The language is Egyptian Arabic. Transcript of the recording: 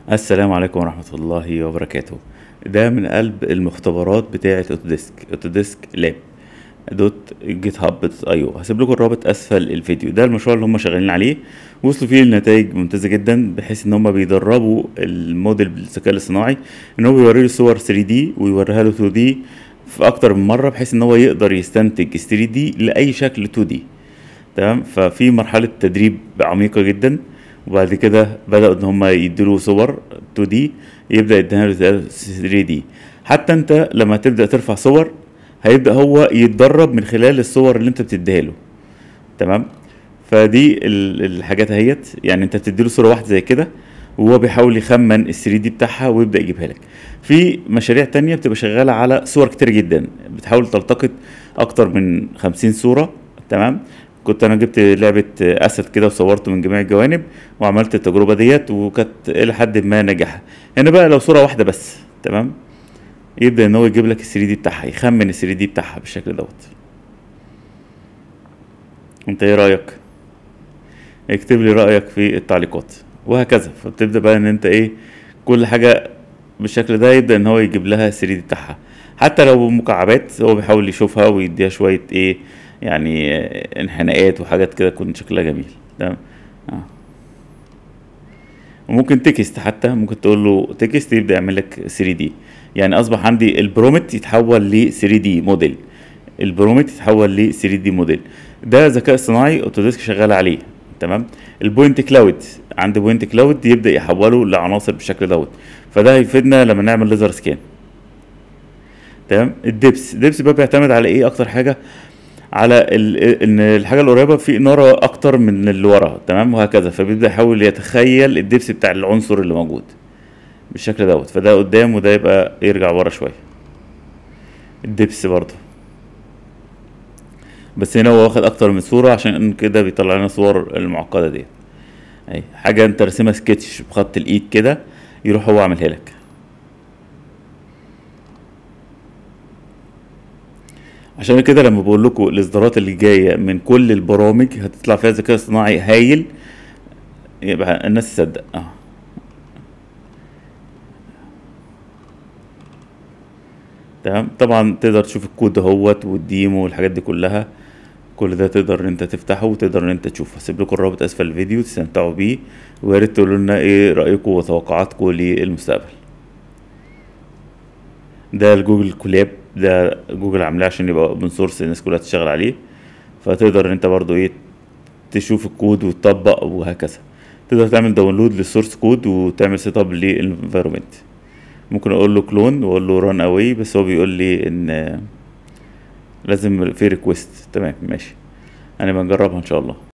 السلام عليكم ورحمة الله وبركاته ده من قلب المختبرات بتاعة اوتوديسك اوتوديسك لاب دوت جيت هاب دوت ايو هسيب لكم الرابط اسفل الفيديو ده المشروع اللي هم شغالين عليه وصلوا فيه لنتائج ممتازة جدا بحيث ان هم بيدربوا الموديل بالذكاء الاصطناعي ان هو بيوري له صور 3 دي ويوريها له 2 دي في اكتر من مرة بحيث ان هو يقدر يستنتج 3 دي لاي شكل 2 دي تمام ففي مرحلة تدريب عميقة جدا وبعد كده بدأوا ان هم يديله صور 2 دي يبدأ يديها له 3 دي حتى انت لما تبدأ ترفع صور هيبدأ هو يتدرب من خلال الصور اللي انت بتديها له تمام فدي ال- الحاجات اهيت يعني انت بتديله صورة واحدة زي كده وهو بيحاول يخمن ال 3 دي بتاعها ويبدأ يجيبها لك في مشاريع تانية بتبقى شغالة على صور كتير جدا بتحاول تلتقط اكتر من 50 صورة تمام كنت انا جبت لعبة اسد كده وصورته من جميع الجوانب وعملت التجربة ديت وكانت الى حد ما ناجحة هنا بقى لو صورة واحدة بس تمام يبدأ ان هو يجيب لك ال 3 دي بتاعها يخمن ال 3 دي بتاعها بالشكل دوت انت ايه رأيك اكتب لي رأيك في التعليقات وهكذا فبتبدأ بقى ان انت ايه كل حاجة بالشكل ده يبدأ ان هو يجيب لها ال 3 دي بتاعها حتى لو مكعبات هو بيحاول يشوفها ويديها شوية ايه يعني آه، انحناءات وحاجات كده تكون شكلها جميل تمام اه وممكن تكست حتى ممكن تقول له تكست يبدأ يعمل لك 3 دي يعني اصبح عندي البرومت يتحول ل 3 دي موديل البرومت يتحول ل 3 دي موديل ده ذكاء اصطناعي اوتوديسك شغال عليه تمام البوينت كلاود عند بوينت كلاود يبدأ يحوله لعناصر بالشكل دوت فده هيفيدنا لما نعمل ليزر سكان تمام الدبس الدبس بقى بيعتمد على ايه اكتر حاجه على ال... ان الحاجه القريبه في اناره اكتر من اللي ورا تمام وهكذا فبيبدا يحاول يتخيل الدبس بتاع العنصر اللي موجود بالشكل دوت فده قدام وده يبقى يرجع ورا شويه الدبس برضه بس هنا هو واخد اكتر من صوره عشان كده بيطلع لنا صور المعقده دي اي حاجه انت راسمها سكتش بخط الايد كده يروح هو عاملها لك عشان كده لما بقول لكم الاصدارات اللي جايه من كل البرامج هتطلع فيها ذكاء اصطناعي هايل يبقى الناس تصدق اه تمام طبعا تقدر تشوف الكود اهوت والديمو والحاجات دي كلها كل ده تقدر ان انت تفتحه وتقدر ان انت تشوفه هسيب لكم الرابط اسفل الفيديو تستمتعوا بيه ويا ريت تقولوا لنا ايه رايكم وتوقعاتكم للمستقبل ده الجوجل كولاب ده جوجل عاملاه عشان يبقى اوبن سورس الناس كلها تشتغل عليه فتقدر ان انت برضو ايه تشوف الكود وتطبق وهكذا تقدر تعمل داونلود للسورس كود وتعمل سيت اب للانفيرومنت ممكن اقول له كلون واقول له ران اواي بس هو بيقول لي ان لازم في ريكويست تمام ماشي هنبقى نجربها ان شاء الله